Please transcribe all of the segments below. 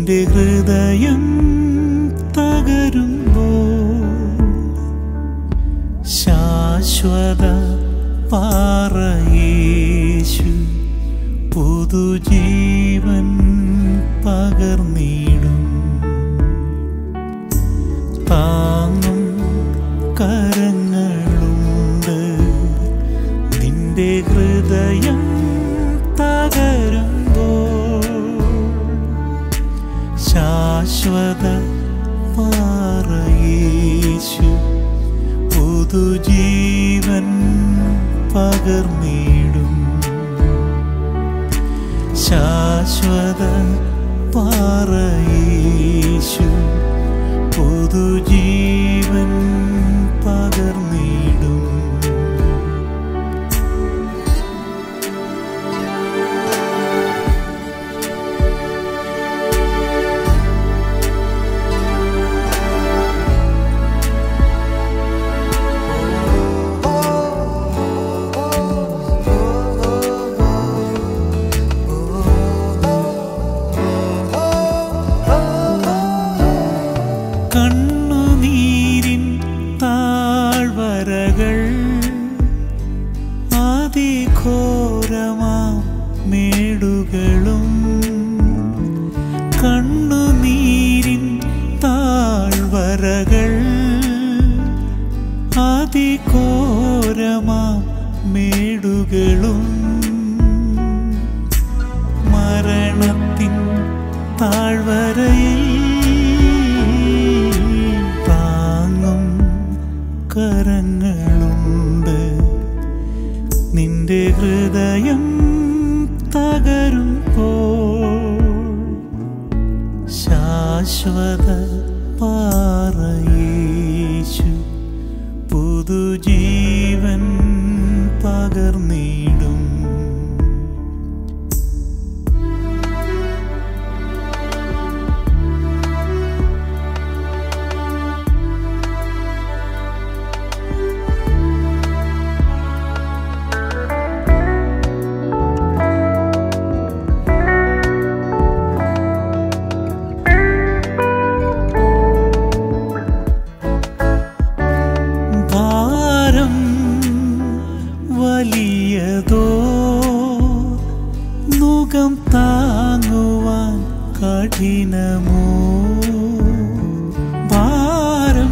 നിന്റെ ഹൃദയം തകരുമ്പോൾ ശാശ്വത പാറയേശു പുതുജീവൻ പകർന്നിടും താങ്ങും കരങ്ങളുണ്ട് നിന്റെ ഹൃദയം തകരുമ്പോൾ ശാശ്വത പാറയേശു പുതുജീവൻ പകർന്നിടും ശാശ്വത പാറയേശു പുതുജീവൻ പകർന്നിടും കണ്ണുനീരിൻ താഴ്വരകൾ അതിഘോരമാം മേടുകളും കണ്ണുനീരിൻ താഴ്വരകൾ അതിഘോരമാം മേടുകളും മരണത്തിൻ താഴ്വരയിൽ താങ്ങും കരങ്ങളുണ്ട് നിന്റെ ഹൃദയം തകരുമ്പോൾ ശാശ്വത പാറയേശു പുതുജീവൻ പകർന്നിടും ഭാരം വലിയതോ മുഖം താങ്ങുവാൻ കഠിനമോ ഭാരം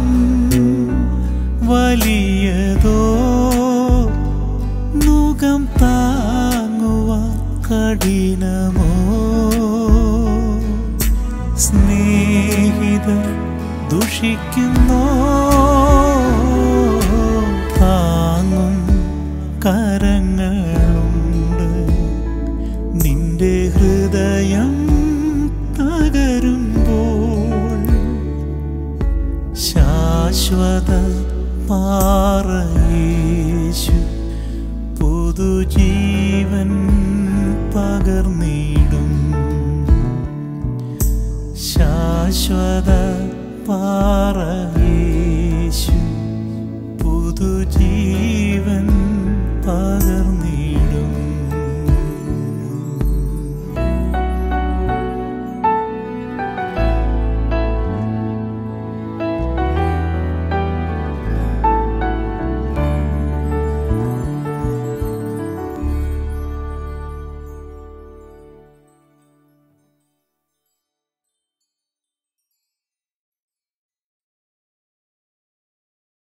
വലിയതോ മുഖം താങ്ങുവാൻ കഠിനമോ സ്നേഹിതർ ദുഷിക്കുന്നോ താങ്ങും കരങ്ങളുണ്ട് നിന്റെ ഹൃദയം തകരുമ്പോൾ ശാശ്വത പാറയേശു പുതുജീവൻ പകർന്നിടും ശാശ്വത പാറയേശു പുതുജീവൻ